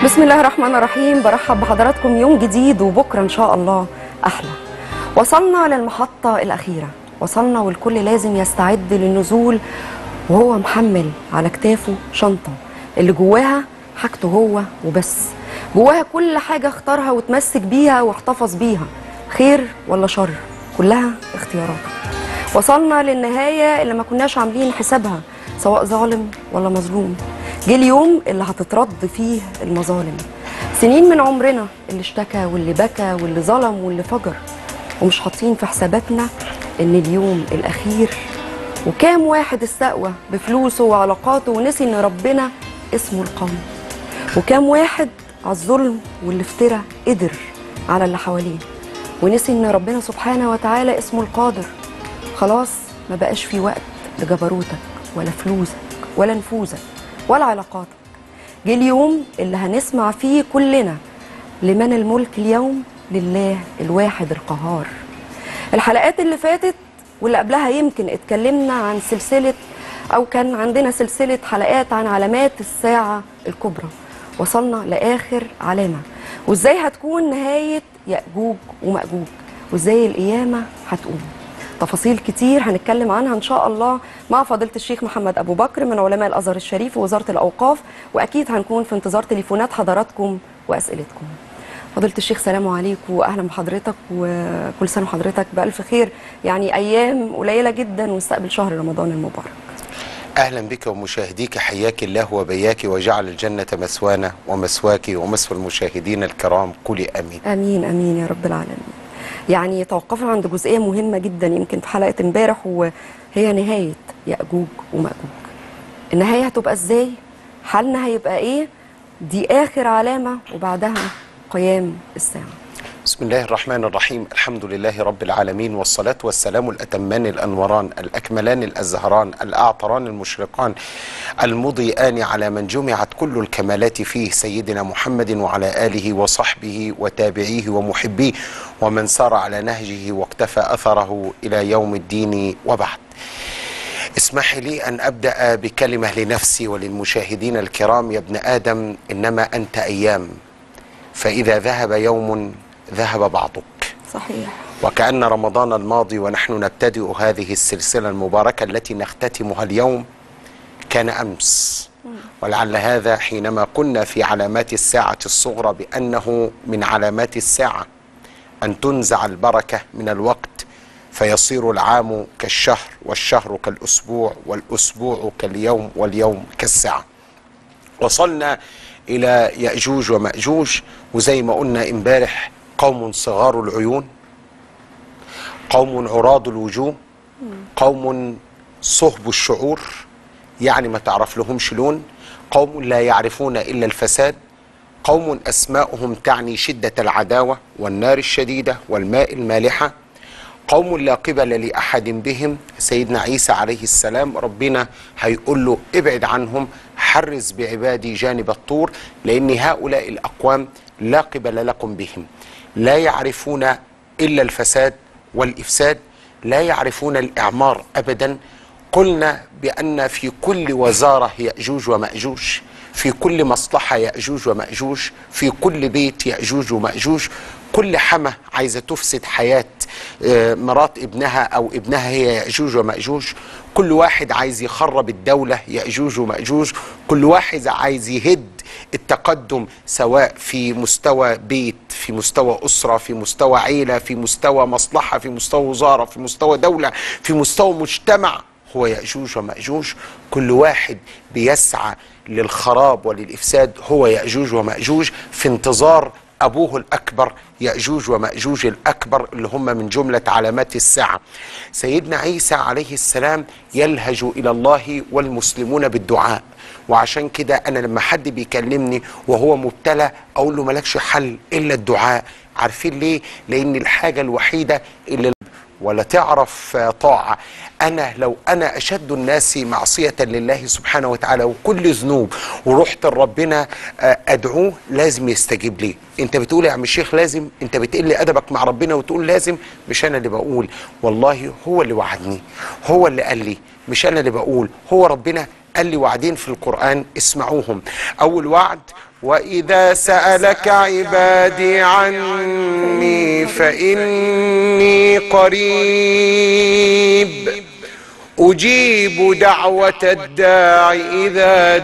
بسم الله الرحمن الرحيم برحب بحضراتكم يوم جديد وبكره ان شاء الله احلى وصلنا للمحطه الاخيره وصلنا والكل لازم يستعد للنزول وهو محمل على كتافه شنطه اللي جواها حاجته هو وبس جواها كل حاجه اختارها وتمسك بيها واحتفظ بيها خير ولا شر كلها اختياراته وصلنا للنهايه اللي ما كناش عاملين حسابها سواء ظالم ولا مظلوم جه اليوم اللي هتترد فيه المظالم سنين من عمرنا اللي اشتكى واللي بكى واللي ظلم واللي فجر ومش حاطين في حساباتنا ان اليوم الاخير وكام واحد استقوى بفلوسه وعلاقاته ونسي ان ربنا اسمه القوي وكام واحد على الظلم واللي افترى قدر على اللي حواليه ونسي ان ربنا سبحانه وتعالى اسمه القادر خلاص ما بقاش في وقت لجبروتك ولا فلوسك ولا نفوذك ولا علاقاتك جه اليوم اللي هنسمع فيه كلنا لمن الملك اليوم لله الواحد القهار الحلقات اللي فاتت واللي قبلها يمكن اتكلمنا عن سلسلة أو كان عندنا سلسلة حلقات عن علامات الساعة الكبرى وصلنا لآخر علامة وإزاي هتكون نهاية يأجوج ومأجوج وإزاي القيامة هتقوم تفاصيل كتير هنتكلم عنها ان شاء الله مع فضيله الشيخ محمد ابو بكر من علماء الازهر الشريف ووزاره الاوقاف واكيد هنكون في انتظار تليفونات حضراتكم واسئلتكم فضيله الشيخ سلام عليكم واهلا بحضرتك وكل سنه وحضرتك بالف خير يعني ايام قليله جدا ونستقبل شهر رمضان المبارك اهلا بك ومشاهديك حياك الله وبياك وجعل الجنه مثوانا ومثواك ومثوى المشاهدين الكرام قولي امين امين امين يا رب العالمين يعني توقفنا عند جزئيه مهمه جدا يمكن في حلقه امبارح وهي نهايه ياجوج وماجوج النهايه هتبقى ازاي حالنا هيبقى ايه دي اخر علامه وبعدها قيام الساعه بسم الله الرحمن الرحيم الحمد لله رب العالمين والصلاة والسلام الأتمان الأنوران الأكملان الأزهران الأعطران المشرقان المضيئان على من جمعت كل الكمالات فيه سيدنا محمد وعلى آله وصحبه وتابعيه ومحبيه ومن سار على نهجه واقتفى أثره إلى يوم الدين وبعد اسمح لي أن أبدأ بكلمة لنفسي وللمشاهدين الكرام يا ابن آدم إنما أنت أيام فإذا ذهب يوم ذهب بعضك صحيح وكأن رمضان الماضي ونحن نبتدئ هذه السلسلة المباركة التي نختتمها اليوم كان أمس ولعل هذا حينما قلنا في علامات الساعة الصغرى بأنه من علامات الساعة أن تنزع البركة من الوقت فيصير العام كالشهر والشهر كالأسبوع والأسبوع كاليوم واليوم كالساعة وصلنا إلى يأجوج ومأجوج وزي ما قلنا امبارح قوم صغار العيون قوم عراض الوجوه قوم صهب الشعور يعني ما تعرف لهمش لون قوم لا يعرفون إلا الفساد قوم أسماؤهم تعني شدة العداوة والنار الشديدة والماء المالحة قوم لا قبل لأحد بهم سيدنا عيسى عليه السلام ربنا هيقول له ابعد عنهم حرز بعبادي جانب الطور لأن هؤلاء الأقوام لا قبل لكم بهم لا يعرفون الا الفساد والافساد لا يعرفون الاعمار ابدا قلنا بان في كل وزاره ياجوج وماجوج في كل مصلحه ياجوج وماجوج في كل بيت ياجوج وماجوج كل حما عايزه تفسد حياه مرات ابنها او ابنها هي ياجوج وماجوج كل واحد عايز يخرب الدوله ياجوج وماجوج كل واحد عايز يهد التقدم سواء في مستوى بيت في مستوى أسرة في مستوى عيلة في مستوى مصلحة في مستوى وزارة في مستوى دولة في مستوى مجتمع هو يأجوج ومأجوج كل واحد بيسعى للخراب وللإفساد هو يأجوج ومأجوج في انتظار أبوه الأكبر يأجوج ومأجوج الأكبر اللي هم من جملة علامات الساعة سيدنا عيسى عليه السلام يلهج إلى الله والمسلمون بالدعاء وعشان كده أنا لما حد بيكلمني وهو مبتلى أقول له ملكش حل إلا الدعاء عارفين ليه؟ لأن الحاجة الوحيدة اللي ولا تعرف طاعة أنا لو أنا أشد الناس معصية لله سبحانه وتعالى وكل ذنوب ورحت لربنا أدعوه لازم يستجيب لي أنت بتقول يا عم الشيخ لازم أنت بتقل أدبك مع ربنا وتقول لازم مش أنا اللي بقول والله هو اللي وعدني هو اللي قال لي مش أنا اللي بقول هو ربنا قال لي وعدين في القرآن اسمعوهم أول وعد وإذا سألك عبادي عني فإني قريب أجيب دعوة الداع إذا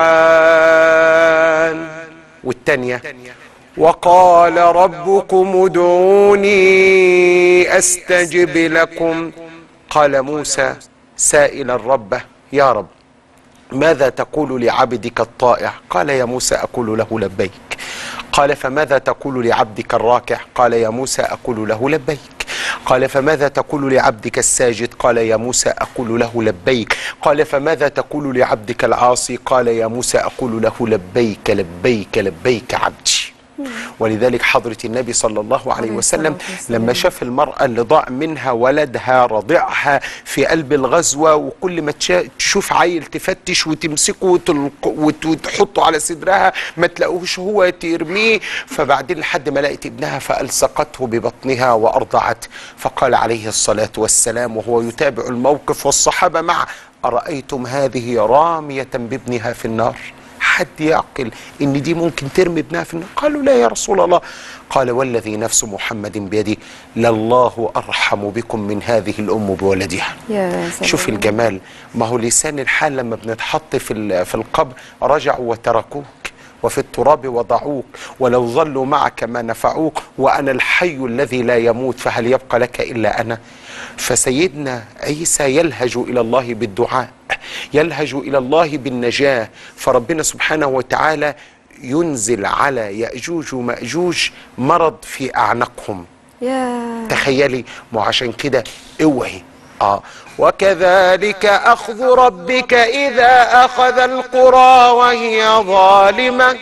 دعان والتانية وقال ربكم ادعوني أستجب لكم قال موسى سائلا ربه يا رب ماذا تقول لعبدك الطائع قال يا موسى أقول له لبيك قال فماذا تقول لعبدك الراكع قال يا موسى أقول له لبيك قال فماذا تقول لعبدك الساجد قال يا موسى أقول له لبيك قال فماذا تقول لعبدك العاصي قال يا موسى أقول له لبيك لبيك لبيك عبدي ولذلك حضرة النبي صلى الله عليه عليه وسلم الصلاة والسلام. لما شاف المرأة اللي ضاع منها ولدها رضعها في قلب الغزوة وكل ما تشا- تشوف عيل تفتش وتمسكه وتلق- وت- وتحطه على صدرها ما تلاقوش هو ترميه فبعدين لحد ما لقيت ابنها فألصقته ببطنها وأرضعت فقال عليه الصلاة والسلام وهو يتابع الموقف والصحابة معه أرأيتم هذه رامية بابنها في النار حد يعقل ان دي ممكن ترمي ابنها في النار قالوا لا يا رسول الله قال والذي نفس محمد بيده لله ارحم بكم من هذه الام بولدها يا سلام شوف الجمال ما هو لسان الحال لما بنتحط في ال- في القبر رجعوا وتركوك وفي التراب وضعوك ولو ظلوا معك ما نفعوك وانا الحي الذي لا يموت فهل يبقى لك الا انا فسيدنا عيسى يلهج الى الله بالدعاء يلهج الى الله بالنجاه فربنا سبحانه وتعالى ينزل على ياجوج وماجوج مرض في اعناقهم يا تخيلي ما عشان كده اوعي اه وكذلك اخذ ربك اذا اخذ القرى وهي ظالمه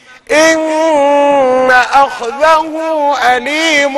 ان اخذه اليم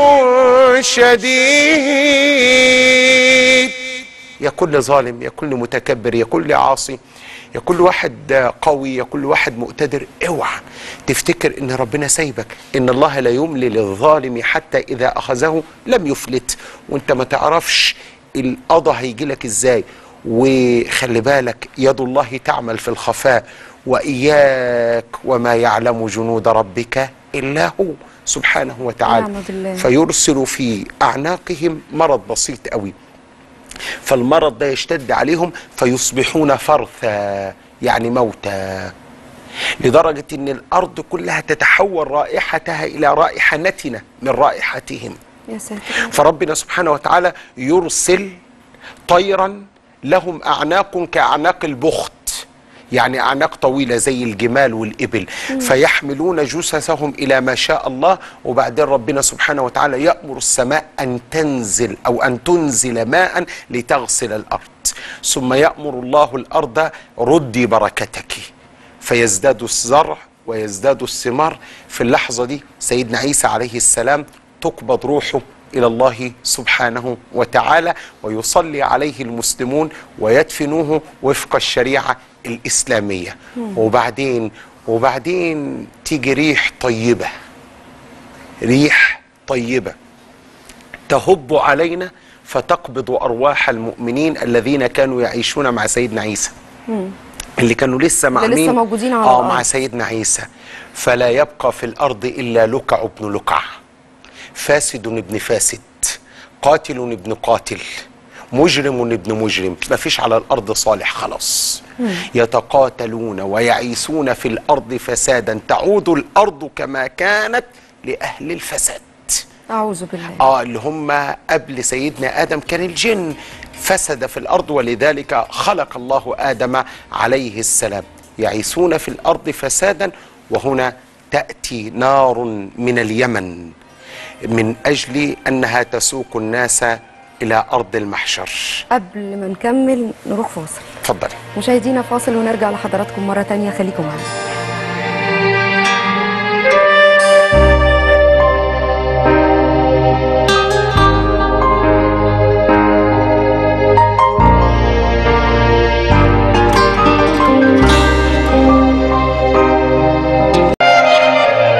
شديد يا كل ظالم يا كل متكبر يا كل عاصي يا كل واحد قوي يا كل واحد مقتدر اوعى تفتكر ان ربنا سايبك ان الله لا يملي للظالم حتى اذا اخذه لم يفلت وانت ما تعرفش القضاء هيجي لك ازاي وخلي بالك يد الله تعمل في الخفاء واياك وما يعلم جنود ربك الا هو سبحانه وتعالى نعم بالله. فيرسل في اعناقهم مرض بسيط قوي فالمرض ده يشتد عليهم فيصبحون فرثا يعني موتى لدرجة ان الارض كلها تتحول رائحتها الى رائحة نتنة من رائحتهم يا ساتر فربنا سبحانه وتعالى يرسل طيرا لهم اعناق كاعناق البخت يعني اعناق طويله زي الجمال والابل فيحملون جثثهم الى ما شاء الله وبعدين ربنا سبحانه وتعالى يامر السماء ان تنزل او ان تنزل ماء لتغسل الارض ثم يامر الله الارض ردي بركتك فيزداد الزرع ويزداد الثمار في اللحظه دي سيدنا عيسى عليه السلام تقبض روحه الى الله سبحانه وتعالى ويصلي عليه المسلمون ويدفنوه وفق الشريعه الاسلاميه وبعدين وبعدين تيجي ريح طيبه ريح طيبه تهب علينا فتقبض ارواح المؤمنين الذين كانوا يعيشون مع سيدنا عيسى اللي كانوا لسه مع اللي لسه مين؟ موجودين على اه الأرض. مع سيدنا عيسى فلا يبقى في الارض الا لكع ابن لكع فاسد ابن فاسد قاتل ابن قاتل مجرم ابن مجرم ما فيش على الارض صالح خلاص يتقاتلون ويعيسون في الارض فسادا تعود الارض كما كانت لاهل الفساد اعوذ بالله اه اللي هم قبل سيدنا ادم كان الجن فسد في الارض ولذلك خلق الله ادم عليه السلام يعيسون في الارض فسادا وهنا تاتي نار من اليمن من اجل انها تسوق الناس الى ارض المحشر قبل ما نكمل نروح فاصل اتفضلي مشاهدينا فاصل ونرجع لحضراتكم مرة تانية خليكم معانا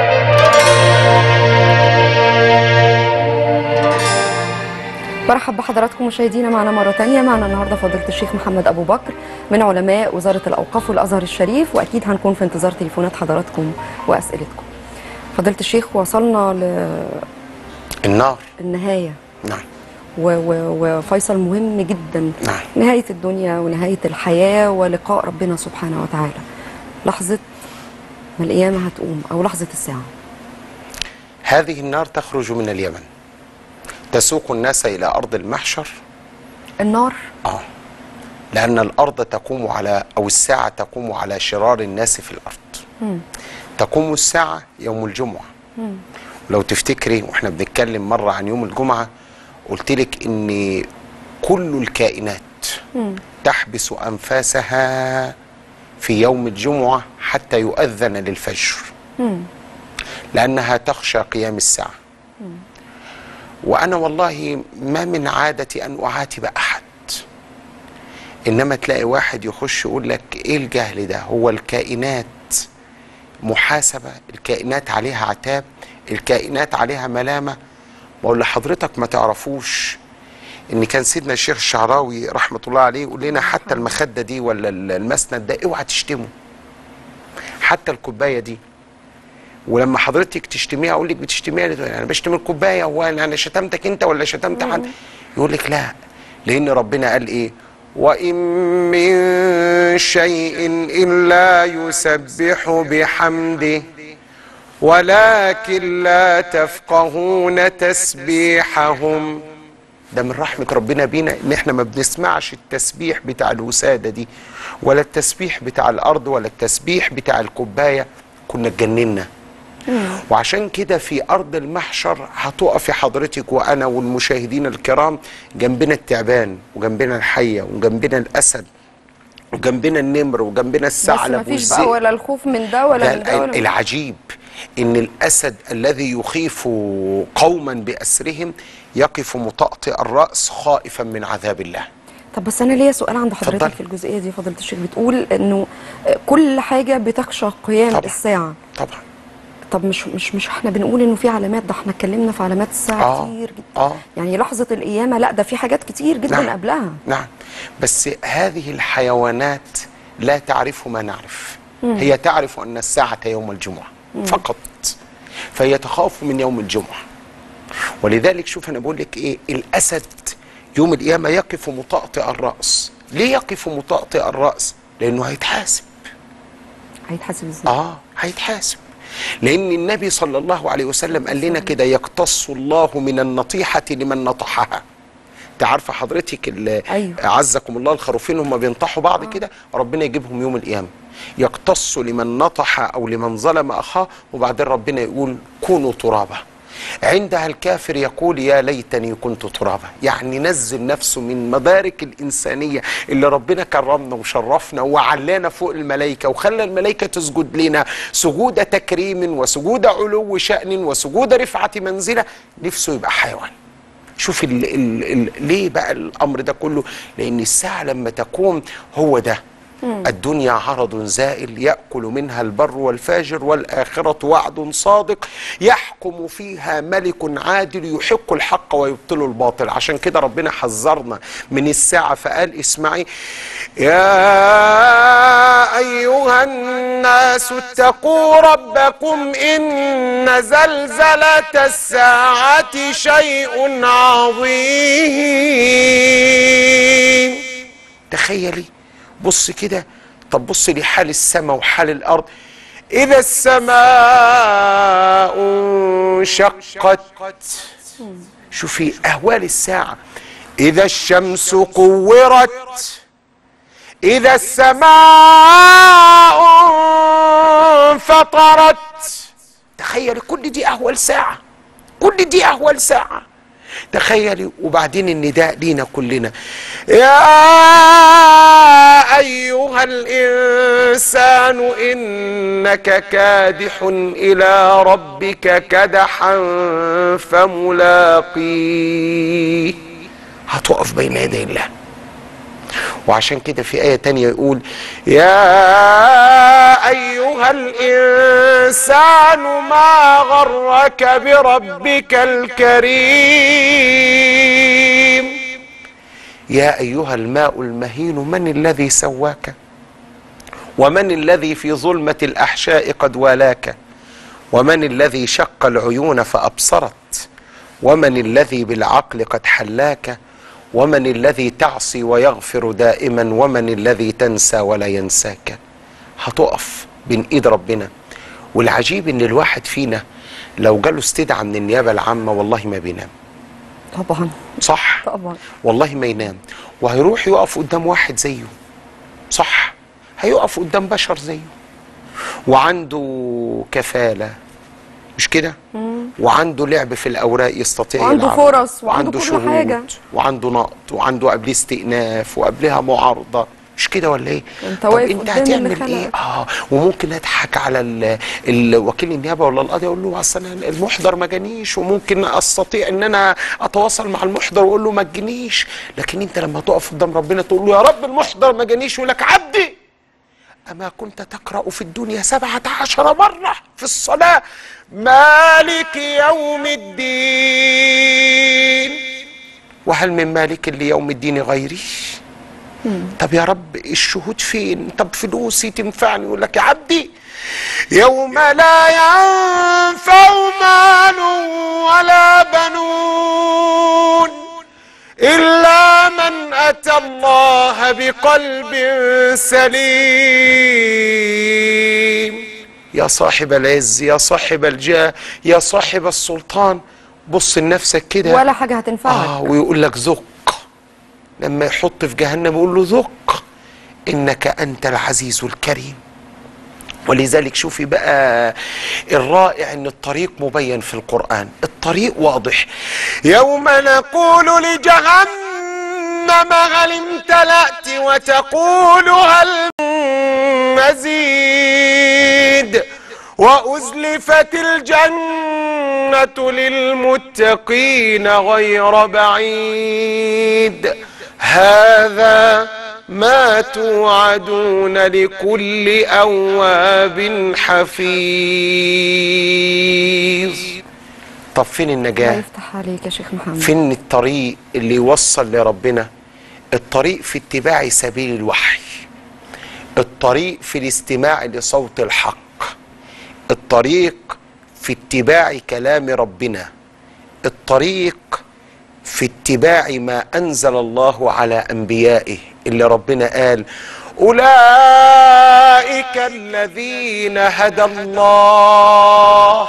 برحب بحضراتكم مشاهدينا معنا مرة تانية معنا النهاردة فضيلة الشيخ محمد أبو بكر من علماء وزارة الأوقاف والأزهر الشريف وأكيد هنكون في انتظار تليفونات حضراتكم وأسئلتكم فضيلة الشيخ وصلنا النار للنهاية نعم و- و- وفيصل مهم جدا نعم. نهاية الدنيا ونهاية الحياة ولقاء ربنا سبحانه وتعالى لحظة ما القيامة هتقوم أو لحظة الساعة هذه النار تخرج من اليمن تسوق الناس إلى أرض المحشر النار آه لأن الأرض تقوم على أو الساعة تقوم على شرار الناس في الأرض تقوم الساعة يوم الجمعة لو تفتكري واحنا بنتكلم مرة عن يوم الجمعة قلت لك إن كل الكائنات تحبس أنفاسها في يوم الجمعة حتى يؤذن للفجر لأنها تخشى قيام الساعة وأنا والله ما من عادتي أن أعاتب أحد إنما تلاقي واحد يخش يقول لك إيه الجهل ده هو الكائنات محاسبة الكائنات عليها عتاب الكائنات عليها ملامة بقول لحضرتك ما تعرفوش ان كان سيدنا الشيخ الشعراوي رحمه الله عليه يقول لنا حتى المخده دي ولا المسند ده اوعى تشتمه حتى الكوبايه دي ولما حضرتك تشتميها اقول لك بتشتميها ليه؟ انا بشتم الكوبايه هو انا أنا شتمتك انت ولا شتمت حد يقول لك لا لان ربنا قال ايه وان من شيء الا يسبح بحمده ولكن لا تفقهون تسبيحهم ده من رحمة ربنا بينا ان احنا ما بنسمعش التسبيح بتاع الوسادة دي ولا التسبيح بتاع الارض ولا التسبيح بتاع الكوباية كنا اتجننا وعشان كده في ارض المحشر هتقفي حضرتك وانا والمشاهدين الكرام جنبنا التعبان وجنبنا الحية وجنبنا الاسد وجنبنا النمر وجنبنا بس الثعلب مفيش بقى والذئب ولا الخوف من ده ولا ده من ده ولا من العجيب ان الاسد الذي يخيف قوما باسرهم يقف مطأطئ الراس خائفا من عذاب الله طب بس انا ليا سؤال عند حضرتك اتفضلي. في الجزئيه دي فضيله الشيخ بتقول انه كل حاجه بتخشى قيام طبعا. الساعه طبعا طب مش مش مش احنا بنقول انه في علامات ده احنا اتكلمنا في علامات الساعه آه. كتير جدا آه. يعني لحظه القيامه لا ده في حاجات كتير جدا نعم. قبلها نعم بس هذه الحيوانات لا تعرف ما نعرف هي تعرف ان الساعه يوم الجمعه فقط فهي تخاف من يوم الجمعه ولذلك شوف انا بقول لك ايه الاسد يوم القيامه يقف مطأطئ الراس ليه يقف مطأطئ الراس لانه هيتحاسب هيتحاسب ازاي اه هيتحاسب لان النبي صلى الله عليه وسلم قال لنا كده يقتص الله من النطيحه لمن نطحها انت عارفه حضرتك ال- أيوه. عزكم الله الخروفين هم بينطحوا بعض كده ربنا يجيبهم يوم القيامه يقتص لمن نطح او لمن ظلم اخاه وبعدين ربنا يقول كونوا ترابا عندها الكافر يقول يا ليتني كنت ترابا يعني نزل نفسه من مدارك الإنسانية اللي ربنا كرمنا وشرفنا وعلانا فوق الملائكة وخلى الملائكة تسجد لنا سجود تكريم وسجود علو شأن وسجود رفعة منزلة نفسه يبقى حيوان شوف ال ال ال ليه بقى الامر ده كله لان الساعه لما تقوم هو ده الدنيا عرض زائل ياكل منها البر والفاجر والاخره وعد صادق يحكم فيها ملك عادل يحق الحق ويبطل الباطل عشان كده ربنا حذرنا من الساعه فقال اسمعي يا ايها الناس اتقوا ربكم ان زلزله الساعه شيء عظيم تخيلي بص كده طب بص لحال السماء وحال الارض اذا السماء انشقت شوفي اهوال الساعه اذا الشمس كورت اذا السماء انفطرت تخيلي كل دي اهوال ساعه كل دي اهوال ساعه تخيلي وبعدين النداء لينا كلنا يا ايها الانسان انك كادح الى ربك كدحا فملاقيه هتقف بين يدي الله وعشان كده في آية تانية يقول يا أيها الإنسان ما غرك بربك الكريم يا ايها الماء المهين من الذي سواك ومن الذي في ظلمه الاحشاء قد والاك ومن الذي شق العيون فابصرت ومن الذي بالعقل قد حلاك ومن الذي تعصي ويغفر دائما ومن الذي تنسى ولا ينساك هتقف بين ايد ربنا والعجيب ان الواحد فينا لو جاله استدعاء من النيابه العامه والله ما بينام طبعا صح طبعا والله ما ينام وهيروح يقف قدام واحد زيه صح هيقف قدام بشر زيه وعنده كفالة مش كده وعنده لعب في الأوراق يستطيع وعنده يلعب. فرص وعنده كل شهود حاجة. وعنده نقد وعنده قبليه استئناف وقبلها معارضة مش كده ولا ايه؟ انت طب واقف انت قدام اللي هتعمل خلقك. ايه؟ اه وممكن اضحك على ال- الوكيل النيابه ولا القاضي اقول له اصل أنا المحضر ما جانيش وممكن استطيع ان انا اتواصل مع المحضر واقول له ما تجينيش لكن انت لما تقف قدام ربنا تقول له يا رب المحضر ما جانيش يقول لك عبدي أما كنت تقرأ في الدنيا سبعة عشر مرة في الصلاة مالك يوم الدين وهل من مالك ليوم الدين غيري طب يا رب الشهود فين طب فلوسي تنفعني يقول لك يا عبدي يوم لا ينفع مال ولا بنون إلا من أتى الله بقلب سليم يا صاحب العز يا صاحب الجاه يا صاحب السلطان بص لنفسك كده ولا حاجه هتنفعك آه ويقول لك ذق لما يحط في جهنم يقول له ذق إنك أنت العزيز الكريم ولذلك شوفي بقى الرائع ان الطريق مبين في القرآن الطريق واضح يوم نقول لجهنم هل امتلأت وتقول هل من مزيد وأزلفت الجنة للمتقين غير بعيد هذا ما توعدون لكل أواب حفيظ طب فين الله النجاة يفتح عليك يا شيخ محمد فين الطريق اللي يوصل لربنا الطريق في اتباع سبيل الوحي الطريق في الاستماع لصوت الحق الطريق في اتباع كلام ربنا الطريق في اتباع ما انزل الله على انبيائه اللي ربنا قال اولئك الذين هدى الله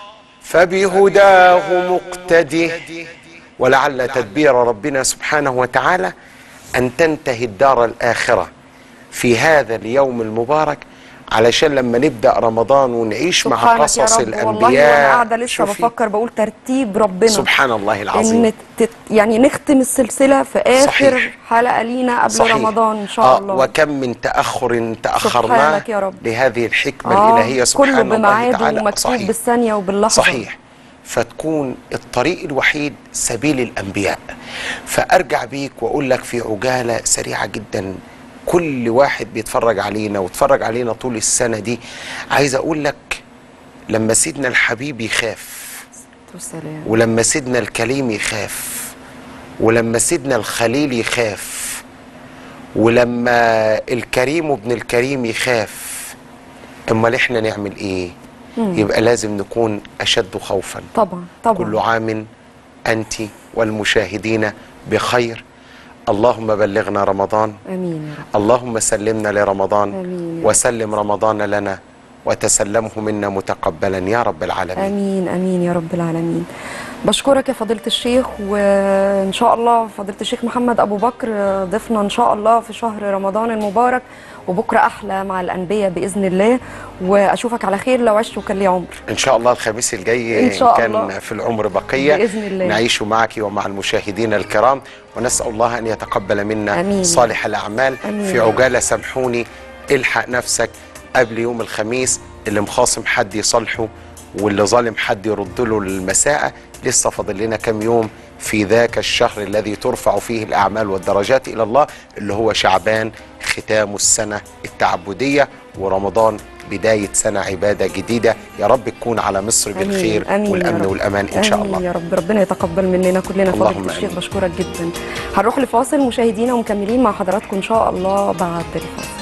فبهداه مقتده ولعل تدبير ربنا سبحانه وتعالى ان تنتهي الدار الاخره في هذا اليوم المبارك علشان لما نبدا رمضان ونعيش مع سبحانك قصص يا رب الانبياء والله وانا قاعده لسه شوفي، بفكر بقول ترتيب ربنا سبحان الله العظيم ان تت يعني نختم السلسله في اخر صحيح. حلقه لينا قبل صحيح. رمضان ان شاء آه الله وكم من تاخر تاخرناه سبحانك يا رب. لهذه الحكمه آه، الالهيه سبحان كله الله بميعاده تعالى ومكتوب صحيح. بالثانيه وباللحظه صحيح فتكون الطريق الوحيد سبيل الانبياء فارجع بيك واقول لك في عجاله سريعه جدا كل واحد بيتفرج علينا واتفرج علينا طول السنه دي عايز اقول لك لما سيدنا الحبيب يخاف والسلام ولما سيدنا الكليم يخاف ولما سيدنا الخليل يخاف ولما الكريم ابن الكريم يخاف امال احنا نعمل ايه يبقى لازم نكون اشد خوفا طبعا طبعا كل عام انت والمشاهدين بخير اللهم بلغنا رمضان امين يا رب اللهم سلمنا لرمضان آمين يا وسلم رمضان لنا وتسلمه منا متقبلا يا رب العالمين امين امين يا رب العالمين بشكرك يا فضيله الشيخ وان شاء الله فضيله الشيخ محمد ابو بكر ضيفنا ان شاء الله في شهر رمضان المبارك وبكره احلى مع الانبياء باذن الله واشوفك على خير لو عشت وكان لي عمر ان شاء الله الخميس الجاي إن شاء كان الله. في العمر بقيه بإذن الله. نعيش معك ومع المشاهدين الكرام ونسال الله ان يتقبل منا آمين. صالح الاعمال آمين. في عجاله سامحوني الحق نفسك قبل يوم الخميس اللي مخاصم حد يصالحه واللي ظالم حد يرد له المساء لسه فاضل لنا كام يوم في ذاك الشهر الذي ترفع فيه الاعمال والدرجات الى الله اللي هو شعبان ختام السنه التعبديه ورمضان بدايه سنه عباده جديده يا رب تكون على مصر آمين، بالخير آمين يا والامن رب. والامان ان شاء آمين الله يا رب ربنا يتقبل مننا كلنا اللهم فضيلة الشيخ آمين. بشكرك جدا هنروح لفاصل مشاهدينا ومكملين مع حضراتكم ان شاء الله بعد الفاصل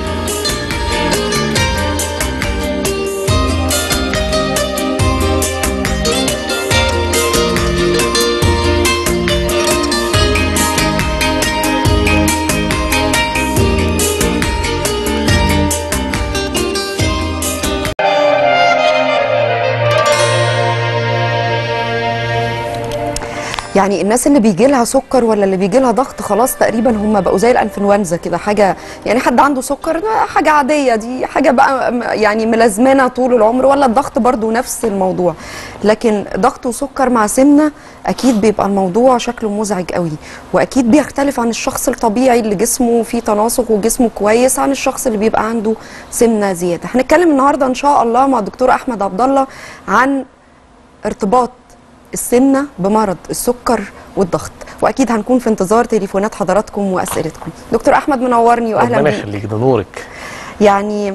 يعني الناس اللي بيجي لها سكر ولا اللي بيجي لها ضغط خلاص تقريبا هم بقوا زي الانفلونزا كده حاجه يعني حد عنده سكر ده حاجه عاديه دي حاجه بقى م- يعني ملازمنا طول العمر ولا الضغط برضو نفس الموضوع لكن ضغط وسكر مع سمنه اكيد بيبقى الموضوع شكله مزعج قوي واكيد بيختلف عن الشخص الطبيعي اللي جسمه فيه تناسق وجسمه كويس عن الشخص اللي بيبقى عنده سمنه زياده هنتكلم النهارده ان شاء الله مع الدكتور احمد عبد الله عن ارتباط السمنه بمرض السكر والضغط واكيد هنكون في انتظار تليفونات حضراتكم واسئلتكم دكتور احمد منورني واهلا ربنا بيك يخليك ده نورك يعني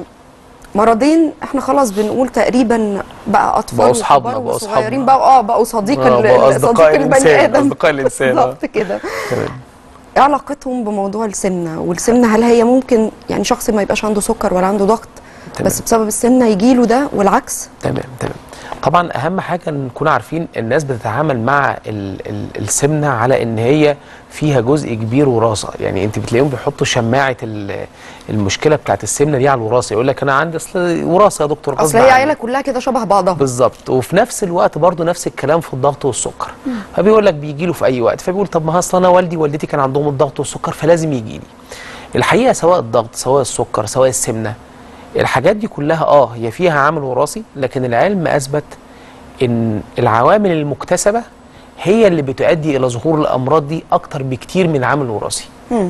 مرضين احنا خلاص بنقول تقريبا بقى اطفال بقوا أصحابنا، وكبار بقوا وصغيرين أصحابنا. بقى اه بقوا صديق آه، ال- بقوا ال- أصدقاء صديق البني الإنسان، ادم أصدقاء الإنسان، آه. بالظبط كده تمام ايه علاقتهم بموضوع السمنه والسمنه هل هي ممكن يعني شخص ما يبقاش عنده سكر ولا عنده ضغط تمام. بس بسبب السمنه يجيله ده والعكس تمام تمام طبعا اهم حاجه نكون عارفين الناس بتتعامل مع ال ال السمنه على ان هي فيها جزء كبير وراثه يعني انت بتلاقيهم بيحطوا شماعه ال- المشكله بتاعت السمنه دي على الوراثه يقول لك انا عندي اصل وراثه يا دكتور غصب اصل هي عني. عيله كلها كده شبه بعضها بالظبط وفي نفس الوقت برضه نفس الكلام في الضغط والسكر فبيقول لك بيجي له في اي وقت فبيقول طب ما اصل انا والدي ووالدتي كان عندهم الضغط والسكر فلازم يجي لي الحقيقه سواء الضغط سواء السكر سواء السمنه الحاجات دي كلها اه هي فيها عامل وراثي لكن العلم اثبت ان العوامل المكتسبه هي اللي بتؤدي الى ظهور الامراض دي اكتر بكتير من العامل الوراثي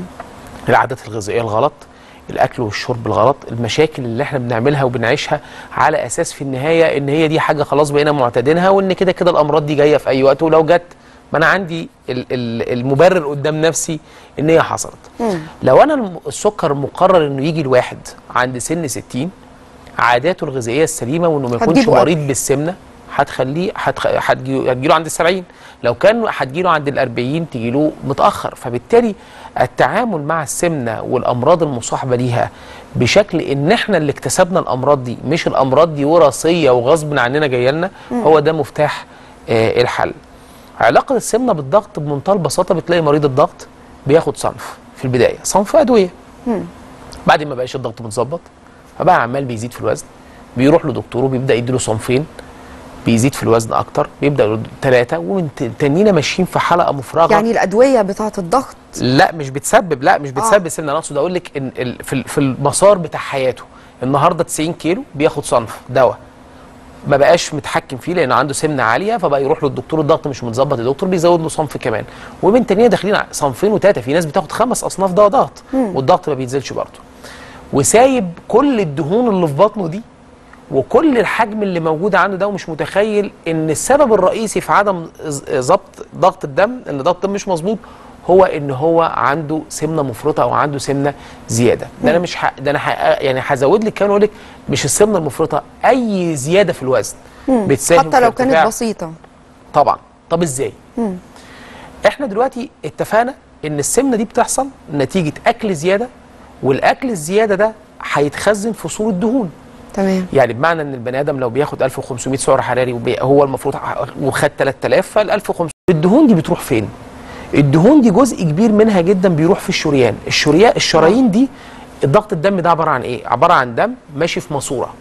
العادات الغذائيه الغلط الاكل والشرب الغلط المشاكل اللي احنا بنعملها وبنعيشها على اساس في النهايه ان هي دي حاجه خلاص بقينا معتادينها وان كده كده الامراض دي جايه في اي وقت ولو جت ما انا عندي ال- ال- المبرر قدام نفسي ان هي حصلت لو انا الم- السكر مقرر انه يجي الواحد عند سن 60 عاداته الغذائيه السليمه وانه ما يكونش هتجيبه مريض بالسمنه هتخليه هتخ... هتجي... هتجيله عند السبعين لو كان هتجيله عند الأربعين تجيله متأخر فبالتالي التعامل مع السمنة والأمراض المصاحبة ليها بشكل إن إحنا اللي اكتسبنا الأمراض دي مش الأمراض دي وراثية وغصب عننا جاية لنا هو ده مفتاح آه الحل علاقة السمنة بالضغط بمنتهى البساطة بتلاقي مريض الضغط بياخد صنف في البداية صنف أدوية بعد ما بقاش الضغط متظبط فبقى عمال بيزيد في الوزن بيروح لدكتوره بيبدا يديله صنفين بيزيد في الوزن اكتر بيبدا ثلاثه وتنينا ماشيين في حلقه مفرغه يعني الادويه بتاعه الضغط لا مش بتسبب لا مش بتسبب السمنه انا اقصد اقول لك ان ال- في ال- في المسار بتاع حياته النهارده 90 كيلو بياخد صنف دواء ما بقاش متحكم فيه لانه عنده سمنه عاليه فبقى يروح للدكتور الضغط مش متظبط الدكتور بيزود له صنف كمان ومن تانية داخلين على صنفين وثلاثه في ناس بتاخد خمس اصناف دواء ضغط والضغط ما بينزلش برضه وسايب كل الدهون اللي في بطنه دي وكل الحجم اللي موجود عنده ده ومش متخيل ان السبب الرئيسي في عدم ز- ضبط ضغط الدم ان ضغط الدم مش مظبوط هو ان هو عنده سمنه مفرطه او عنده سمنه زياده ده انا مش ح... ده انا ح... يعني هزود لك كمان اقول لك مش السمنه المفرطه اي زياده في الوزن بتساهم حتى في لو ارتفاع- كانت بسيطه طبعا طب ازاي احنا دلوقتي اتفقنا ان السمنه دي بتحصل نتيجه اكل زياده والاكل الزياده ده هيتخزن في صوره دهون تمام يعني بمعنى ان البني ادم لو بياخد 1500 سعر حراري وبي- هو المفروض ح- وخد 3000 فال 1500 الدهون دي بتروح فين؟ الدهون دي جزء كبير منها جدا بيروح في الشريان، الشريان الشرايين دي الضغط الدم ده عباره عن ايه؟ عباره عن دم ماشي في ماسوره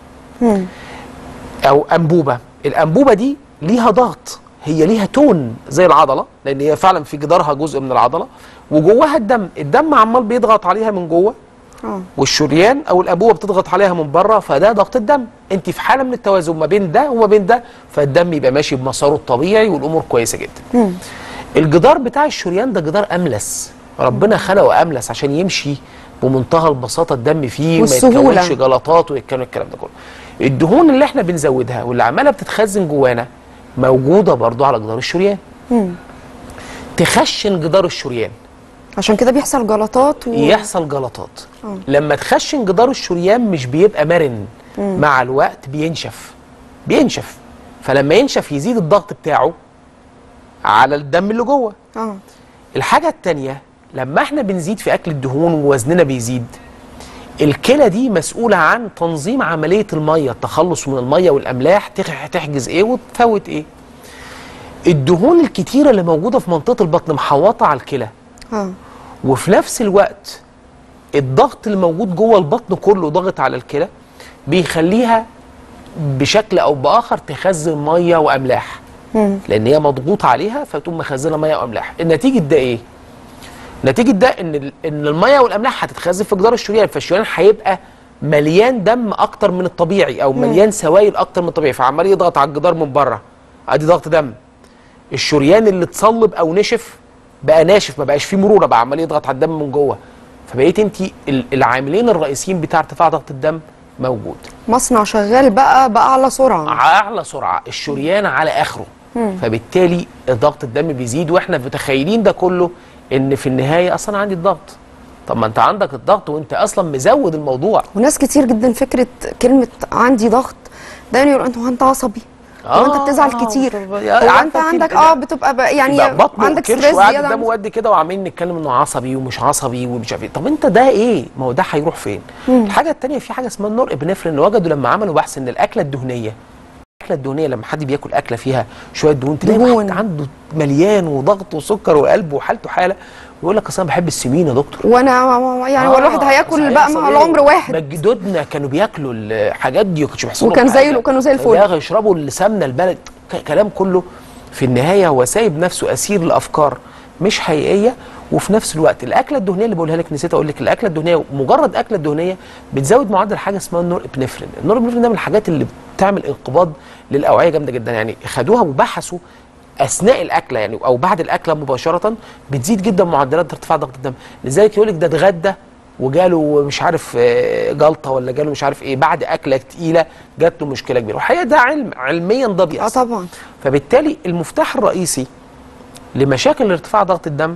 او انبوبه، الانبوبه دي ليها ضغط هي ليها تون زي العضله لان هي فعلا في جدارها جزء من العضله وجواها الدم، الدم عمال بيضغط عليها من جوه اه والشريان او الانبوبه بتضغط عليها من بره فده ضغط الدم انت في حاله من التوازن ما بين ده وما بين ده فالدم يبقى ماشي بمساره الطبيعي والامور كويسه جدا الجدار بتاع الشريان ده جدار املس ربنا خلقه املس عشان يمشي بمنتهى البساطه الدم فيه وما والسهولة. يتكونش جلطات ويتكون الكلام ده كله الدهون اللي احنا بنزودها واللي عماله بتتخزن جوانا موجوده برضو على جدار الشريان تخشن جدار الشريان عشان كده بيحصل جلطات و... يحصل جلطات لما تخشن جدار الشريان مش بيبقى مرن مع الوقت بينشف بينشف فلما ينشف يزيد الضغط بتاعه على الدم اللي جوه اه الحاجة التانية لما احنا بنزيد في أكل الدهون ووزننا بيزيد الكلى دي مسؤولة عن تنظيم عملية المية التخلص من المية والأملاح تخ- تحجز ايه وتفوت ايه الدهون الكتيرة اللي موجودة في منطقة البطن محوطة على الكلى اه وفي نفس الوقت الضغط اللي موجود جوه البطن كله ضغط على الكلى بيخليها بشكل او باخر تخزن ميه واملاح لان هي مضغوط عليها فتقوم مخزنه ميه واملاح النتيجه ده ايه نتيجه ده ان ال- ان الميه والاملاح هتتخزن في جدار الشريان فالشريان هيبقى مليان دم اكتر من الطبيعي او مليان سوائل اكتر من الطبيعي فعمال يضغط على الجدار من بره ادي ضغط دم الشريان اللي اتصلب او نشف بقى ناشف ما بقاش فيه مرونه بقى عمال يضغط على الدم من جوه فبقيت انت ال- العاملين الرئيسيين بتاع ارتفاع ضغط الدم موجود مصنع شغال بقى باعلى سرعه اعلى سرعه الشريان على اخره فبالتالي ضغط الدم بيزيد واحنا متخيلين ده كله ان في النهايه اصلا عندي الضغط طب ما انت عندك الضغط وانت اصلا مزود الموضوع وناس كتير جدا فكره كلمه عندي ضغط دايما يقول انت هو انت عصبي هو انت آه، بتزعل آه، كتير طب- هو عارفة انت انت عندك ال- اه بتبقى بقى يعني يبقى بطنه عندك كرش ستريس وقاعد زياده قدامه عن- قد كده وعمالين نتكلم انه عصبي ومش عصبي ومش عارف ايه طب انت ده ايه ما هو ده هيروح فين الحاجه الثانيه في حاجه اسمها النور ابنفرين وجدوا لما عملوا بحث ان الاكله الدهنيه الاكله الدهنيه لما حد بياكل اكله فيها شويه دهون تلاقي دهون. واحد عنده مليان وضغط وسكر وقلب وحالته حاله ويقول لك اصل انا بحب السمين يا دكتور وانا يعني هو الواحد هياكل صحيح، بقى مع صحيح. العمر واحد ما جدودنا كانوا بياكلوا الحاجات دي وكانش بيحصل لهم وكان زي- حاجة. وكانوا زي الفل. يا يشربوا السمنه البلد ك- كلام كله في النهايه هو سايب نفسه اسير لافكار مش حقيقيه وفي نفس الوقت الاكله الدهنيه اللي بقولها لك نسيت اقول لك الاكله الدهنيه مجرد اكله دهنيه بتزود معدل حاجه اسمها النور ابنفرين النور ابنفرين ده من الحاجات اللي بتعمل انقباض للاوعيه جامده جدا يعني خدوها وبحثوا اثناء الاكله يعني او بعد الاكله مباشره بتزيد جدا معدلات ارتفاع ضغط الدم لذلك يقول لك ده اتغدى وجاله مش عارف آه، جلطه ولا جاله مش عارف ايه بعد اكله تقيله جات له مشكله كبيره والحقيقه ده علم علميا ده اه بيحصل طبعا فبالتالي المفتاح الرئيسي لمشاكل ارتفاع ضغط الدم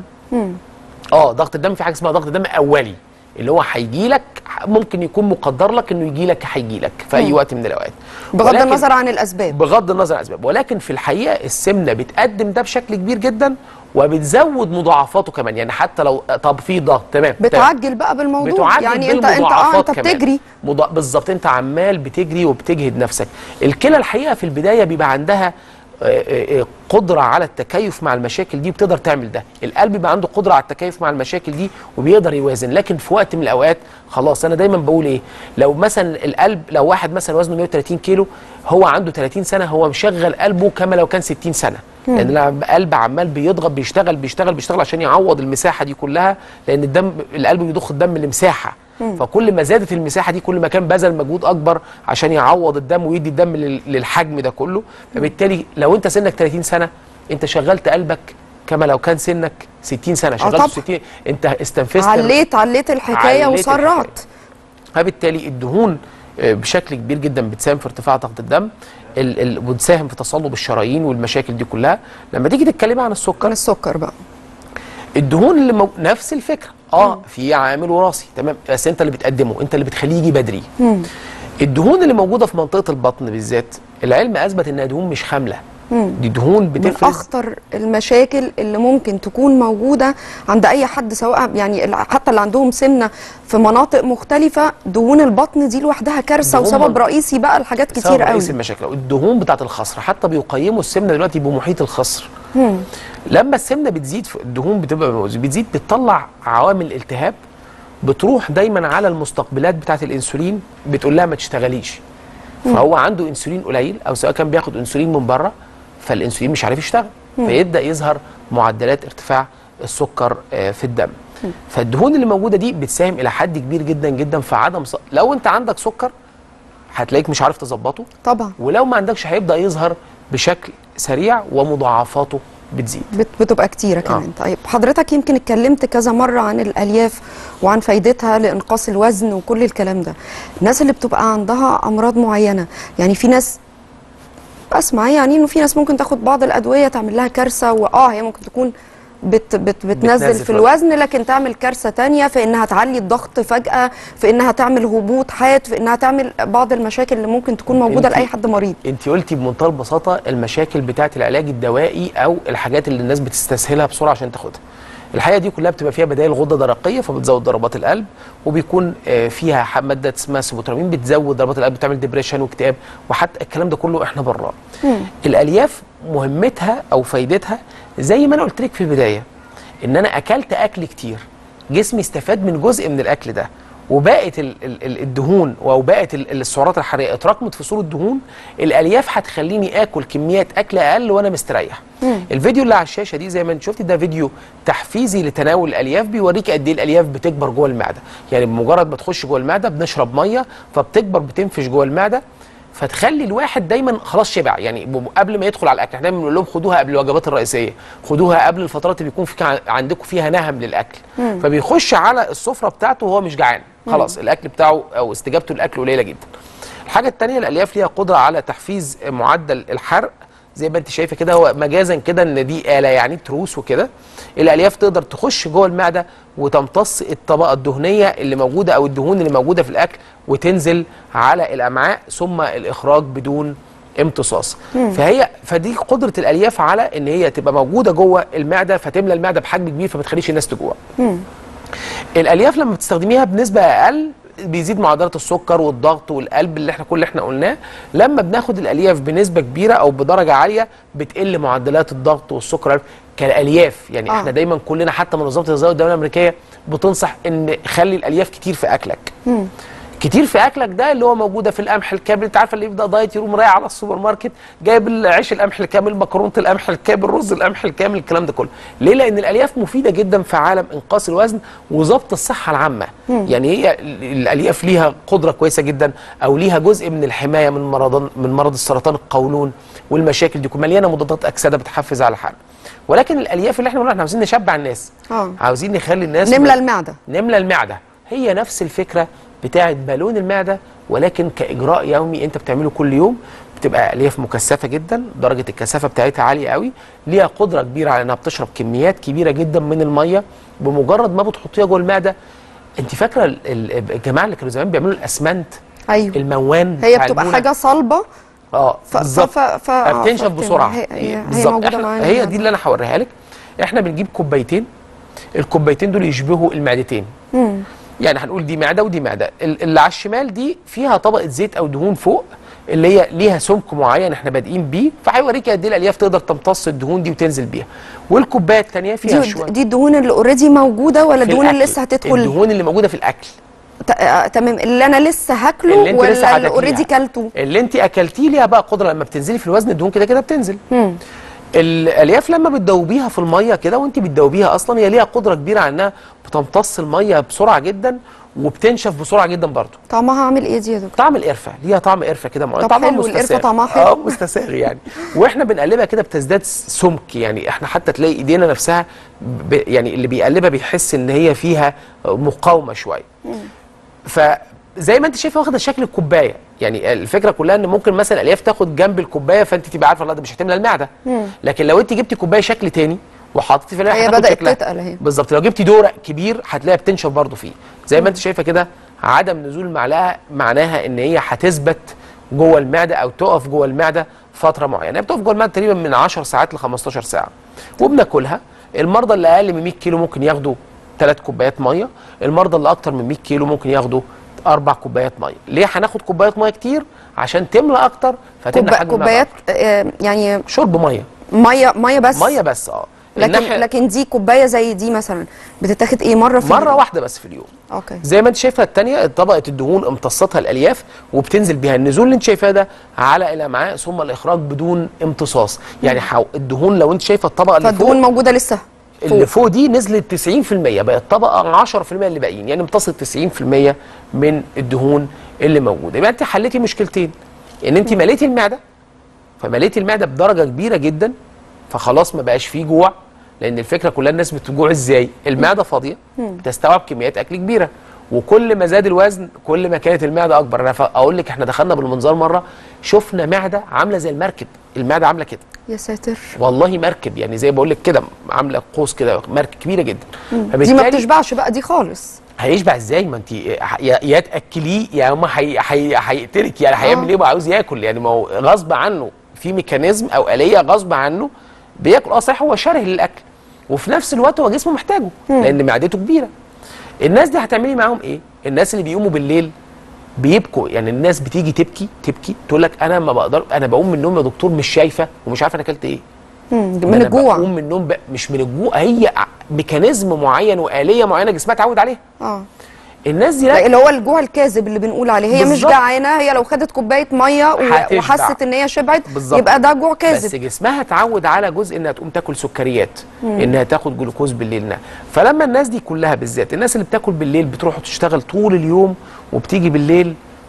اه ضغط الدم في حاجه اسمها ضغط دم اولي اللي هو هيجي لك ممكن يكون مقدر لك انه يجي لك هيجي لك في اي وقت من الاوقات بغض ولكن- النظر عن الاسباب بغض النظر عن الاسباب ولكن في الحقيقه السمنه بتقدم ده بشكل كبير جدا وبتزود مضاعفاته كمان يعني حتى لو طب في ضغط تمام تمام. بتعجل بقى بالموضوع بتعجل يعني انت انت اه بالمضاعفات انت كمان. بتجري مضا... بالظبط انت عمال بتجري وبتجهد نفسك الكلى الحقيقه في البدايه بيبقى عندها آه، آه، آه، قدره على التكيف مع المشاكل دي بتقدر تعمل ده القلب بيبقى عنده قدره على التكيف مع المشاكل دي وبيقدر يوازن لكن في وقت من الاوقات خلاص انا دايما بقول ايه لو مثلا القلب لو واحد مثلا وزنه 130 كيلو هو عنده 30 سنه هو مشغل قلبه كما لو كان 60 سنه لان القلب عمال بيضغط بيشتغل بيشتغل بيشتغل عشان يعوض المساحه دي كلها لان الدم القلب بيضخ الدم لمساحه فكل ما زادت المساحه دي كل ما كان بذل مجهود اكبر عشان يعوض الدم ويدي الدم لل- للحجم ده كله فبالتالي لو انت سنك 30 سنه انت شغلت قلبك كما لو كان سنك 60 سنه طبعا. شغلت 60 انت استنفذت عليت عليت الحكايه عليت وسرعت فبالتالي الدهون آه، بشكل كبير جدا بتساهم في ارتفاع ضغط الدم ال- ال- وتساهم في تصلب الشرايين والمشاكل دي كلها لما تيجي تتكلمي عن السكر عن السكر بقى الدهون اللي مو... نفس الفكره اه في عامل وراثي تمام بس انت اللي بتقدمه انت اللي بتخليه يجي بدري الدهون اللي موجوده في منطقه البطن بالذات العلم اثبت انها دهون مش خامله دي دهون من بتفرز اخطر المشاكل اللي ممكن تكون موجوده عند اي حد سواء يعني ال- حتى اللي عندهم سمنه في مناطق مختلفه دهون البطن دي لوحدها كارثه دهون وسبب من- رئيسي بقى لحاجات سبب كتير قوي رئيس المشاكل الدهون بتاعت الخصر حتى بيقيموا السمنه دلوقتي بمحيط الخصر لما السمنه بتزيد في الدهون بتبقى بتزيد بتطلع عوامل التهاب بتروح دايما على المستقبلات بتاعت الانسولين بتقول لها ما تشتغليش فهو عنده انسولين قليل او سواء كان بياخد انسولين من بره فالانسولين مش عارف يشتغل فيبدا يظهر معدلات ارتفاع السكر آه، في الدم فالدهون اللي موجوده دي بتساهم الى حد كبير جدا جدا في عدم ص... لو انت عندك سكر هتلاقيك مش عارف تظبطه طبعا ولو ما عندكش هيبدا يظهر بشكل سريع ومضاعفاته بتزيد بت- بتبقى كتيره كمان طيب حضرتك يمكن اتكلمت كذا مره عن الالياف وعن فايدتها لانقاص الوزن وكل الكلام ده الناس اللي بتبقى عندها امراض معينه يعني في ناس اسمع يعني انه في ناس ممكن تاخد بعض الادويه تعمل لها كارثه واه هي ممكن تكون بت بت بتنزل بتنزل في في الوزن لكن تعمل كارثه تانية في انها تعلي الضغط فجاه في انها تعمل هبوط حاد في انها تعمل بعض المشاكل اللي ممكن تكون موجوده انتي- لاي حد مريض انت قلتي بمنتهى البساطه المشاكل بتاعه العلاج الدوائي او الحاجات اللي الناس بتستسهلها بسرعه عشان تاخدها الحقيقه دي كلها بتبقى فيها بدائل غده درقيه فبتزود ضربات القلب وبيكون آه، فيها ح- ماده اسمها سيبوترامين بتزود ضربات القلب بتعمل ديبريشن واكتئاب وحتى الكلام ده كله احنا براه الالياف مهمتها او فايدتها زي ما انا قلت لك في البدايه ان انا اكلت اكل كتير جسمي استفاد من جزء من الاكل ده وبقت ال- ال- ال- الدهون او بقت ال- السعرات الحراريه اتراكمت في صوره دهون الالياف هتخليني اكل كميات اكل اقل وانا مستريح الفيديو اللي على الشاشه دي زي ما انت شفتي ده فيديو تحفيزي لتناول الالياف بيوريك قد ايه الالياف بتكبر جوه المعده يعني بمجرد ما تخش جوه المعده بنشرب ميه فبتكبر بتنفش جوه المعده فتخلي الواحد دايما خلاص شبع يعني ب- قبل ما يدخل على الاكل احنا دايما بنقول لهم خدوها قبل الوجبات الرئيسيه خدوها قبل الفترات اللي بيكون في عندكم فيها نهم للاكل فبيخش على السفره بتاعته وهو مش جعان خلاص الاكل بتاعه او استجابته للاكل قليله جدا الحاجه الثانيه الالياف ليها قدره على تحفيز معدل الحرق زي ما انت شايفه كده هو مجازا كده ان دي اله يعني تروس وكده الالياف تقدر تخش جوه المعده وتمتص الطبقه الدهنيه اللي موجوده او الدهون اللي موجوده في الاكل وتنزل على الامعاء ثم الاخراج بدون امتصاص فهي فدي قدره الالياف على ان هي تبقى موجوده جوه المعده فتملى المعده بحجم كبير فما تخليش الناس تجوع الالياف لما بتستخدميها بنسبه اقل بيزيد معدلات السكر والضغط والقلب اللي احنا كل اللي احنا قلناه لما بناخد الالياف بنسبه كبيره او بدرجه عاليه بتقل معدلات الضغط والسكر كالالياف يعني آه. آه. احنا دايما كلنا حتى منظمه الغذاء الدوليه الامريكيه بتنصح ان خلي الالياف كتير في اكلك كتير في اكلك ده اللي هو موجوده في القمح الكامل انت عارفه اللي يبدا دايت يقوم رايح على السوبر ماركت جايب العيش القمح الكامل مكرونه القمح الكامل رز القمح الكامل الكلام ده كله ليه لان الالياف مفيده جدا في عالم انقاص الوزن وضبط الصحه العامه يعني هي ال- الالياف ليها قدره كويسه جدا او ليها جزء من الحمايه من مرض من مرض السرطان القولون والمشاكل دي مليانه مضادات اكسده بتحفز على الحرق ولكن الالياف اللي احنا بنقولها احنا عاوزين نشبع الناس آه. عاوزين نخلي الناس نملى المعده نملى المعده هي نفس الفكره بتاعه بالون المعده ولكن كاجراء يومي انت بتعمله كل يوم بتبقى الياف مكثفه جدا درجه الكثافه بتاعتها عاليه قوي ليها قدره كبيره على انها بتشرب كميات كبيره جدا من الميه بمجرد ما بتحطيها جوه المعده انت فاكره ال- ال- الجماعه اللي كانوا زمان بيعملوا الاسمنت ايوه الموان هي بتاع بتبقى المونة؟ حاجه صلبه اه ف- بالظبط ف- ف- آه، بتنشف فبتن- بسرعه هي- هي- هي بالظبط موجودة إحنا- معانا هي هنا. دي اللي انا هوريها لك احنا بنجيب كوبايتين الكوبايتين دول يشبهوا المعدتين يعني هنقول دي معده ودي معده ال- اللي على الشمال دي فيها طبقه زيت او دهون فوق اللي هي ليها سمك معين احنا بادئين بيه فهيوريك قد ايه الالياف تقدر تمتص الدهون دي وتنزل بيها والكوبايه الثانيه فيها دي شويه دي الدهون اللي اوريدي موجوده ولا في الدهون اللي الأكل. لسه هتدخل الدهون اللي موجوده في الاكل ت- آه، تمام اللي انا لسه هاكله اللي انت لسه ولا اللي هتاكليها. اوريدي كلته اللي انت اكلتيه ليها بقى قدره لما بتنزلي في الوزن الدهون كده كده بتنزل الالياف لما بتدوبيها في الميه كده وانت بتدوبيها اصلا هي ليها قدره كبيره على انها بتمتص الميه بسرعه جدا وبتنشف بسرعه جدا برضه طعمها عامل ايه دي يا دكتور طعم القرفه ليها طعم قرفه كده معين طب طعمها حلو، القرفة مستساغ. طعمها حلو. اه مستساغ يعني واحنا بنقلبها كده بتزداد سمك يعني احنا حتى تلاقي ايدينا نفسها ب... يعني اللي بيقلبها بيحس ان هي فيها مقاومه شويه فزي ما انت شايفه واخده شكل الكوبايه يعني الفكره كلها ان ممكن مثلا الالياف تاخد جنب الكوبايه فانت تبقى عارفه لا ده مش هتملى المعده لكن لو انت جبتي كوبايه شكل تاني وحطيتي في الالياف هي هتاخد بدأت شكلها. تتقل اهي. بالظبط لو جبتي دورق كبير هتلاقيها بتنشف برضه فيه زي ما انت شايفه كده عدم نزول المعلقه معناها ان هي هتثبت جوه المعده او تقف جوه المعده فتره معينه هي بتقف جوه المعده تقريبا من 10 ساعات ل 15 ساعه وبناكلها المرضى اللي اقل من 100 كيلو ممكن ياخدوا ثلاث كوبايات ميه المرضى اللي اكتر من 100 كيلو ممكن ياخدوا اربع كوبايات ميه ليه هناخد كوبايات ميه كتير عشان تملى اكتر فتملى كوبا- حجم المعدة كوبايات أكتر. آه، يعني شرب ميه ميه ميه بس ميه بس اه لكن الناحية- لكن دي كوبايه زي دي مثلا بتتاخد ايه مره في مره اليوم؟ واحده بس في اليوم اوكي زي ما انت شايفه الثانيه طبقه الدهون امتصتها الالياف وبتنزل بيها النزول اللي انت شايفاه ده على الامعاء ثم الاخراج بدون امتصاص يعني حو... الدهون لو انت شايفه الطبقه اللي فالدهون فوق موجوده لسه اللي فوق دي نزلت 90% بقت طبقه 10% اللي باقيين يعني امتصت 90% من الدهون اللي موجوده يبقى انت حليتي مشكلتين ان انت مليتي المعده فمليتي المعده بدرجه كبيره جدا فخلاص ما بقاش فيه جوع لان الفكره كلها الناس بتجوع ازاي المعده فاضيه بتستوعب كميات اكل كبيره وكل ما زاد الوزن كل ما كانت المعده اكبر انا ف- اقول لك احنا دخلنا بالمنظار مره شفنا معده عامله زي المركب المعده عامله كده يا ساتر والله مركب يعني زي بقول لك كده عامله قوس كده مركب كبيره جدا دي ما بتشبعش بقى دي خالص هيشبع ازاي ما انت يا يا تاكليه يا اما هي- هي- هيقتلك يعني هيعمل ايه بقى عاوز ياكل يعني ما هو غصب عنه في ميكانيزم او اليه غصب عنه بياكل اه صحيح هو شره للاكل وفي نفس الوقت هو جسمه محتاجه لان معدته كبيره الناس دي هتعملي معاهم ايه الناس اللي بيقوموا بالليل بيبكوا يعني الناس بتيجي تبكي تبكي تقول لك انا ما بقدر انا بقوم من النوم يا دكتور مش شايفه ومش عارفه انا اكلت ايه مم، ده من أنا الجوع بقوم من النوم ب... مش من الجوع هي ع- ميكانيزم معين واليه معينه جسمها اتعود عليها اه الناس دي لا لا اللي هو الجوع الكاذب اللي بنقول عليه هي مش بالظبط. جعانه هي لو خدت كوبايه ميه و- هتشبع. وحست ان هي شبعت بالظبط. يبقى ده جوع بس كاذب جسمها اتعود على جزء انها تقوم تاكل سكريات انها تاخد جلوكوز بالليل نعم. فلما الناس دي كلها بالذات الناس اللي بتاكل بالليل بتروح تشتغل طول اليوم وبتيجي بالليل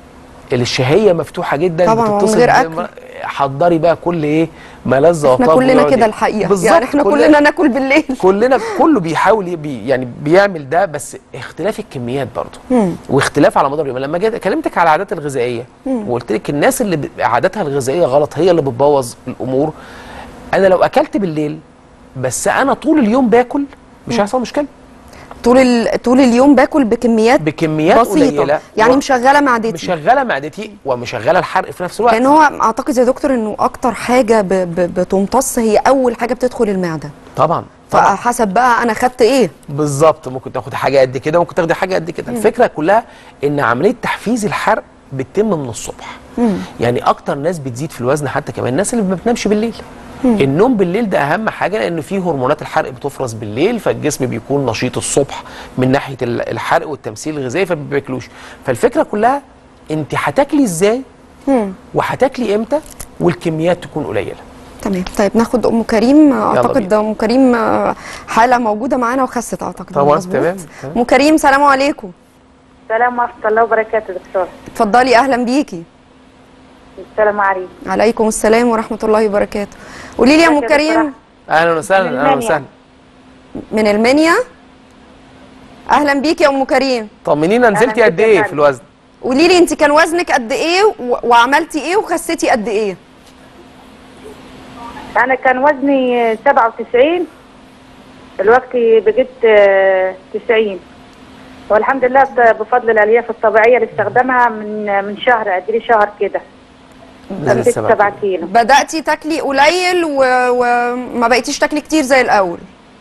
الشهيه مفتوحه جدا طبعاً، ومن بتتصل غير بم- أكل. حضري بقى كل ايه ملذ احنا وطاب كلنا ويقعد كده ي- الحقيقه بالظبط يعني احنا كلنا ناكل بالليل كلنا كله بيحاول يبي يعني بيعمل ده بس اختلاف الكميات برضه واختلاف على مدار اليوم لما جيت كلمتك على العادات الغذائيه وقلت لك الناس اللي ب- عاداتها الغذائيه غلط هي اللي بتبوظ الامور انا لو اكلت بالليل بس انا طول اليوم باكل مش هيحصل مشكله طول ال... طول اليوم باكل بكميات بكميات بسيطه قليله يعني و- مشغله معدتي مشغله معدتي ومشغله الحرق في نفس الوقت لان هو اعتقد يا دكتور انه اكتر حاجه ب... ب... بتمتص هي اول حاجه بتدخل المعده طبعا طبعا فحسب بقى انا خدت ايه بالظبط ممكن تاخد حاجه قد كده ممكن تاخدي حاجه قد كده الفكره كلها ان عمليه تحفيز الحرق بتتم من الصبح يعني اكتر ناس بتزيد في الوزن حتى كمان الناس اللي ما بتنامش بالليل النوم بالليل ده اهم حاجه لان فيه هرمونات الحرق بتفرز بالليل فالجسم بيكون نشيط الصبح من ناحيه ال- الحرق والتمثيل الغذائي فما بياكلوش فالفكره كلها انت هتاكلي ازاي وهتاكلي امتى والكميات تكون قليله تمام طيب ناخد ام كريم اعتقد ام كريم آه، حاله موجوده معانا وخست اعتقد طبعاً، مظبوط؟ تمام، تمام. ام كريم سلام عليكم السلام ورحمة الله وبركاته دكتور اتفضلي اهلا بيكي السلام عليكم عليكم السلام ورحمه الله وبركاته قولي لي يا ام ازيك يا كريم دكتورة؟ اهلا من وسهلا اهلا المنيا. وسهلا من المنيا اهلا بيكي يا ام كريم طمنينا نزلتي بيك قد يا ايه فندم. في الوزن قولي لي انت كان وزنك قد ايه و- وعملتي ايه وخسيتي قد ايه أنا كان وزني 97 دلوقتي بقيت آه، 90 والحمد لله ب- بفضل الألياف الطبيعية اللي استخدمها من من شهر أدري شهر كده نزلت خسيت سبعة 7 كيلو بداتي تاكلي قليل و- وما بقيتيش تاكلي كتير زي الاول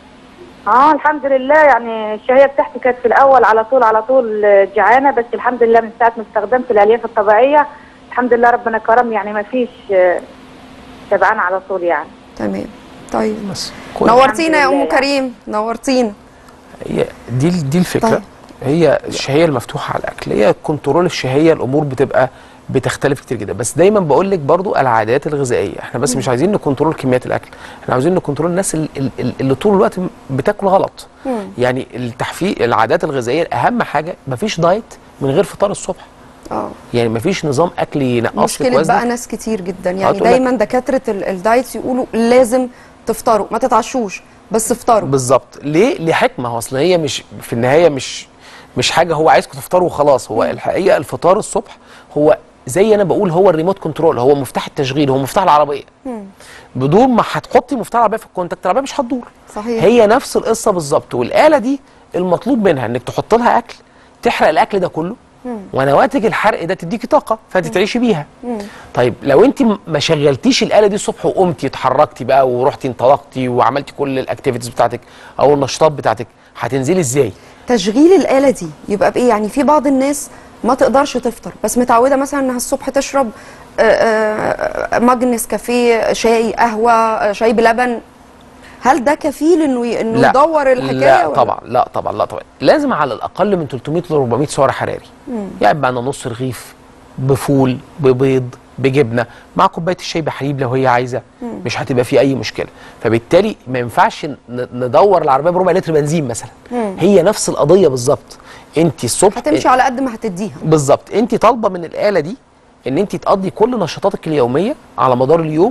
اه الحمد لله يعني الشهية بتاعتي كانت في الأول على طول على طول آه، جعانة بس الحمد لله من ساعة ما استخدمت الألياف الطبيعية الحمد لله ربنا كرم يعني ما فيش آه، شبعان على طول يعني تمام طيب بس كويس. نورتينا يا الحمد ام لله. كريم نورتينا هي دي دي الفكره طيب. هي الشهيه المفتوحه على الاكل هي كنترول الشهيه الامور بتبقى بتختلف كتير جدا بس دايما بقول لك برضو العادات الغذائيه احنا بس مش عايزين نكنترول كميات الاكل احنا عاوزين نكنترول الناس ال- ال- ال- اللي طول الوقت بتاكل غلط يعني التحفيز العادات الغذائيه اهم حاجه مفيش دايت من غير فطار الصبح اه يعني مفيش نظام اكل ينقص لك مشكله بقى وزنك ناس كتير جدا يعني تقول لك- دايما دكاتره ال- الدايت يقولوا لازم تفطروا ما تتعشوش بس افطروا بالظبط ليه لحكمه هو اصل هي مش في النهايه مش مش حاجه هو عايزكم تفطروا وخلاص هو الحقيقه الفطار الصبح هو زي انا بقول هو الريموت كنترول هو مفتاح التشغيل هو مفتاح العربيه بدون ما هتحطي مفتاح العربيه في الكونتاكت العربيه مش هتدور صحيح. هي نفس القصه بالظبط والاله دي المطلوب منها انك تحط لها اكل تحرق الاكل ده كله ونواتج الحرق ده تديكي طاقه فانت تعيشي بيها طيب لو انت م- ما شغلتيش الاله دي الصبح وقمتي اتحركتي بقى ورحتي انطلقتي وعملتي كل الاكتيفيتيز بتاعتك او النشاطات بتاعتك هتنزلي ازاي تشغيل الاله دي يبقى بايه يعني في بعض الناس ما تقدرش تفطر بس متعوده مثلا انها الصبح تشرب آه، آه، مج نسكافيه شاي قهوه آه، شاي بلبن هل ده كفيل انه ي- انه يدور الحكايه لا ولا؟ طبعا لا طبعا لا طبعا لازم على الاقل من 300 ل 400 سعر حراري يعني معنا نص رغيف بفول ببيض بجبنه مع كوبايه الشاي بحليب لو هي عايزه مش هتبقى في اي مشكله فبالتالي ما ينفعش ن- ندور العربيه بربع لتر بنزين مثلا هي نفس القضيه بالظبط انت الصبح هتمشي على قد ما هتديها بالظبط انت طالبه من الاله دي ان انت تقضي كل نشاطاتك اليوميه على مدار اليوم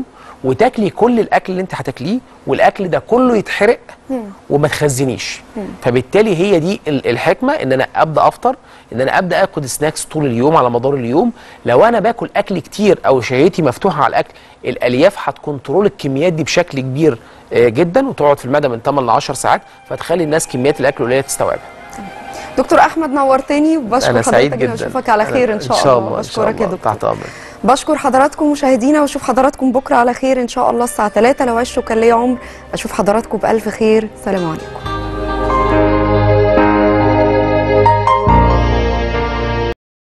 وتاكلي كل الاكل اللي انت هتاكليه والاكل ده كله يتحرق وما تخزنيش فبالتالي هي دي ال- الحكمه ان انا ابدا افطر ان انا ابدا اكل سناكس طول اليوم على مدار اليوم لو انا باكل اكل كتير او شهيتي مفتوحه على الاكل الالياف هتكنترول الكميات دي بشكل كبير آه، جدا وتقعد في المعده من 8 ل 10 ساعات فتخلي الناس كميات الاكل قليله تستوعبها دكتور احمد نورتني وبشكر انا سعيد حضرتك جدا واشوفك على خير ان شاء, ان شاء الله الله ان شاء بشكرك يا الله دكتور تحت امرك بشكر حضراتكم مشاهدينا واشوف حضراتكم بكره على خير ان شاء الله الساعه 3 لو عشتوا كان ليا عمر اشوف حضراتكم بالف خير سلام عليكم